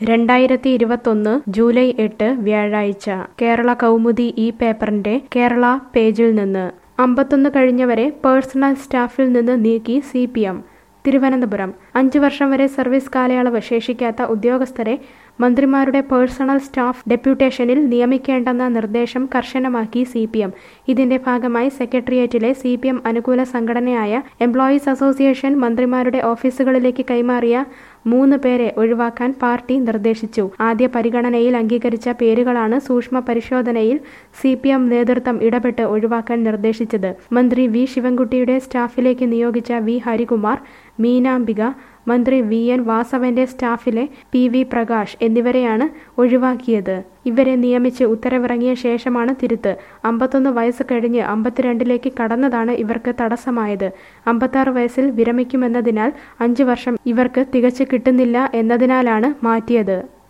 രണ്ടായിരത്തി ഇരുപത്തൊന്ന് ജൂലൈ എട്ട് വ്യാഴാഴ്ച കേരള കൗമുദി ഈ പേപ്പറിന്റെ കേരള പേജിൽ നിന്ന് അമ്പത്തൊന്ന് കഴിഞ്ഞവരെ പേഴ്സണൽ സ്റ്റാഫിൽ നിന്ന് നീക്കി സി പി എം തിരുവനന്തപുരം അഞ്ചു വർഷം വരെ സർവീസ് കാലയളവ് ശേഷിക്കാത്ത ഉദ്യോഗസ്ഥരെ മന്ത്രിമാരുടെ പേഴ്സണൽ സ്റ്റാഫ് ഡെപ്യൂട്ടേഷനിൽ നിയമിക്കേണ്ടെന്ന നിർദ്ദേശം കർശനമാക്കി സി പി എം ഇതിന്റെ ഭാഗമായി സെക്രട്ടേറിയറ്റിലെ സി പി എം അനുകൂല സംഘടനയായ എംപ്ലോയീസ് അസോസിയേഷൻ മന്ത്രിമാരുടെ ഓഫീസുകളിലേക്ക് കൈമാറിയ മൂന്ന് പേരെ ഒഴിവാക്കാൻ പാർട്ടി നിർദ്ദേശിച്ചു ആദ്യ പരിഗണനയിൽ അംഗീകരിച്ച പേരുകളാണ് സൂക്ഷ്മ പരിശോധനയിൽ സി പി എം നേതൃത്വം ഇടപെട്ട് ഒഴിവാക്കാൻ നിർദ്ദേശിച്ചത് മന്ത്രി വി ശിവൻകുട്ടിയുടെ സ്റ്റാഫിലേക്ക് നിയോഗിച്ച വി ഹരികുമാർ മീനാംബിക മന്ത്രി വി എൻ വാസവന്റെ സ്റ്റാഫിലെ പി വി പ്രകാശ് എന്നിവരെയാണ് ഒഴിവാക്കിയത് ഇവരെ നിയമിച്ച് ഉത്തരവിറങ്ങിയ ശേഷമാണ് തിരുത്ത് അമ്പത്തൊന്ന് വയസ്സ് കഴിഞ്ഞ് അമ്പത്തിരണ്ടിലേക്ക് കടന്നതാണ് ഇവർക്ക് തടസ്സമായത് അമ്പത്താറ് വയസ്സിൽ വിരമിക്കുമെന്നതിനാൽ അഞ്ചു വർഷം ഇവർക്ക് തികച്ചു കിട്ടുന്നില്ല എന്നതിനാലാണ് മാറ്റിയത്